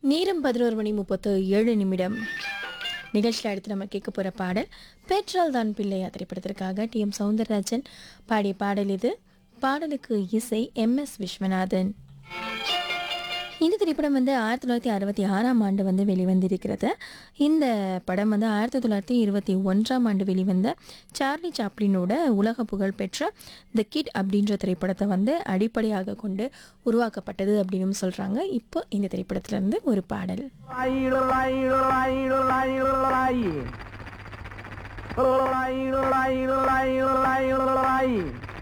நேரம் பதினோரு மணி முப்பத்து ஏழு நிமிடம் நிகழ்ச்சியில் அடுத்து நம்ம கேட்க போகிற பாடல் பெட்ரோல் தான் பிள்ளையா திரைப்படத்திற்காக டி எம் சவுந்தரராஜன் பாடிய பாடல் இது பாடலுக்கு இசை எம் எஸ் விஸ்வநாதன் இந்த திரைப்படம் வந்து ஆயிரத்தி தொள்ளாயிரத்தி அறுபத்தி ஆறாம் ஆண்டு வந்து வெளிவந்திருக்கிறது இந்த படம் வந்து ஆயிரத்தி தொள்ளாயிரத்தி இருபத்தி ஒன்றாம் ஆண்டு வெளிவந்த சார்லி சாப்ளினோட உலக புகழ் பெற்ற த கிட் அப்படின்ற திரைப்படத்தை வந்து அடிப்படையாக கொண்டு உருவாக்கப்பட்டது அப்படின்னு சொல்கிறாங்க இப்போ இந்த திரைப்படத்திலேருந்து ஒரு பாடல் Lie, lie, lie, lie, lie, lie, lie, lie, lie, lie.